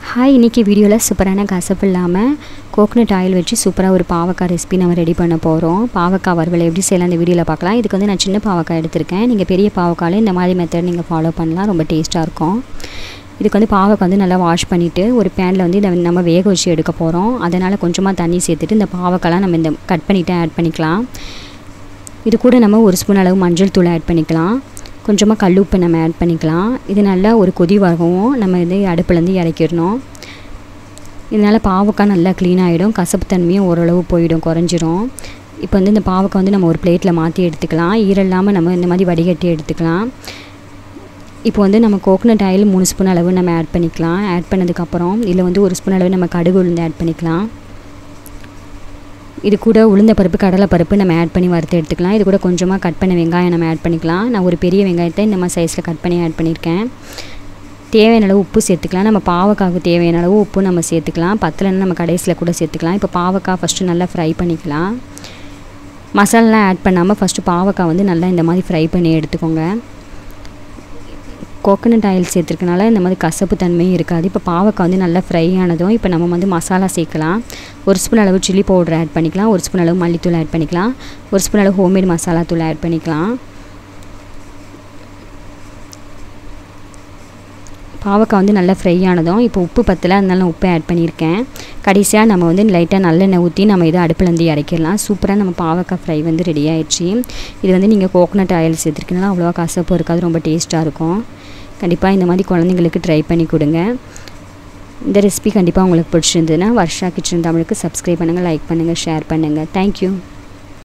hi இன்றைக்கி வீடியோவில் சூப்பரான கசப்பு இல்லாமல் கோகனட் ஆயில் வச்சு சூப்பராக ஒரு பாவக்காய் ரெசிபி நம்ம ரெடி பண்ண போகிறோம் பாவக்காய் வறுவல் எப்படி செய்யலாம் இந்த வீடியோவில் பார்க்கலாம் இதுக்கு வந்து நான் சின்ன பாவக்காய் எடுத்திருக்கேன் நீங்கள் பெரிய பாவக்காயில் இந்த மாதிரி மெத்தட் நீங்கள் ஃபாலோ பண்ணலாம் ரொம்ப டேஸ்ட்டாக இருக்கும் இதுக்கு வந்து பாவக்காய் வந்து நல்லா வாஷ் பண்ணிவிட்டு ஒரு பேனில் வந்து இதை நம்ம வேக வச்சு எடுக்க போகிறோம் அதனால் கொஞ்சமாக தண்ணி சேர்த்துட்டு இந்த பாவக்காய்லாம் நம்ம இந்த கட் பண்ணிவிட்டு ஆட் பண்ணிக்கலாம் இது கூட நம்ம ஒரு ஸ்பூன் அளவு மஞ்சள் தூள் ஆட் பண்ணிக்கலாம் கொஞ்சமாக கல் உப்பு நம்ம ஆட் பண்ணிக்கலாம் இது நல்லா ஒரு கொதி வரவும் நம்ம இது அடுப்புலேருந்து இறக்கிடணும் இதனால் பாவக்காய் நல்லா க்ளீன் ஆகிடும் கசப்பு தன்மையும் ஓரளவு போயிடும் குறைஞ்சிரும் இப்போ வந்து இந்த பாவக்காய் வந்து நம்ம ஒரு பிளேட்டில் மாற்றி எடுத்துக்கலாம் ஈரம் இல்லாமல் நம்ம இந்த மாதிரி வடிகட்டி எடுத்துக்கலாம் இப்போ வந்து நம்ம கோகனட் ஆயில் மூணு ஸ்பூன் அளவு நம்ம ஆட் பண்ணிக்கலாம் ஆட் பண்ணதுக்கப்புறம் இதில் வந்து ஒரு ஸ்பூன் அளவு நம்ம கடுகு உளுந்து ஆட் பண்ணிக்கலாம் இது கூட உளுந்த பருப்பு கடலை பருப்பு நம்ம ஆட் பண்ணி வறுத்து எடுத்துக்கலாம் இது கூட கொஞ்சமாக கட் பண்ண வெங்காயம் நம்ம ஆட் பண்ணிக்கலாம் நான் ஒரு பெரிய வெங்காயத்தை இந்த மாதிரி சைஸில் கட் பண்ணி ஆட் பண்ணியிருக்கேன் தேவையான அளவு உப்பு சேர்த்துக்கலாம் நம்ம பாவக்காவுக்கு தேவையான அளவு உப்பு நம்ம சேர்த்துக்கலாம் பத்தலைன்னு நம்ம கடைசியில் கூட சேர்த்துக்கலாம் இப்போ பாவக்காய் ஃபஸ்ட்டு நல்லா ஃப்ரை பண்ணிக்கலாம் மசாலாலாம் ஆட் பண்ணாமல் ஃபஸ்ட்டு பாவக்காய் வந்து நல்லா இந்த மாதிரி ஃப்ரை பண்ணி எடுத்துக்கோங்க கோகனட் ஆயில் சேர்த்துருக்கனால இந்த மாதிரி கசப்பு தன்மையும் இருக்காது இப்போ பாவக்காய் வந்து நல்லா ஃப்ரை ஆனதும் இப்போ நம்ம வந்து மசாலா சேர்க்கலாம் ஒரு ஸ்பூன் அளவு சில்லி பவுடர் ஆட் பண்ணிக்கலாம் ஒரு ஸ்பூன் அளவு மல்லித்தூள் ஆட் பண்ணிக்கலாம் ஒரு ஸ்பூன் அளவு ஹோம்மேட் மசாலா தூள் ஆட் பண்ணிக்கலாம் பாவக்காய் வந்து நல்லா ஃப்ரை ஆனதும் இப்போ உப்பு பத்தலை அதனால நான் உப்பு ஆட் பண்ணியிருக்கேன் கடைசியாக நம்ம வந்து லைட்டாக நல்லெண்ணெய் ஊற்றி நம்ம இதை அடுப்புலேருந்து இறக்கிடலாம் சூப்பராக நம்ம பாவக்காய் ஃப்ரை வந்து ரெடி ஆயிடுச்சு இது வந்து நீங்கள் கோகனட் ஆயில் சேர்த்துருக்கனால அவ்வளோவா கசப்பு இருக்காது ரொம்ப டேஸ்ட்டாக இருக்கும் கண்டிப்பாக இந்த மாதிரி குழந்தைங்களுக்கு ட்ரை பண்ணி கொடுங்க இந்த ரெசிபி கண்டிப்பாக உங்களுக்கு பிடிச்சிருந்ததுன்னா வர்ஷா கிச்சன் தமிழுக்கு சப்ஸ்கிரைப் பண்ணுங்கள் லைக் பண்ணுங்கள் ஷேர் பண்ணுங்கள் தேங்க்யூ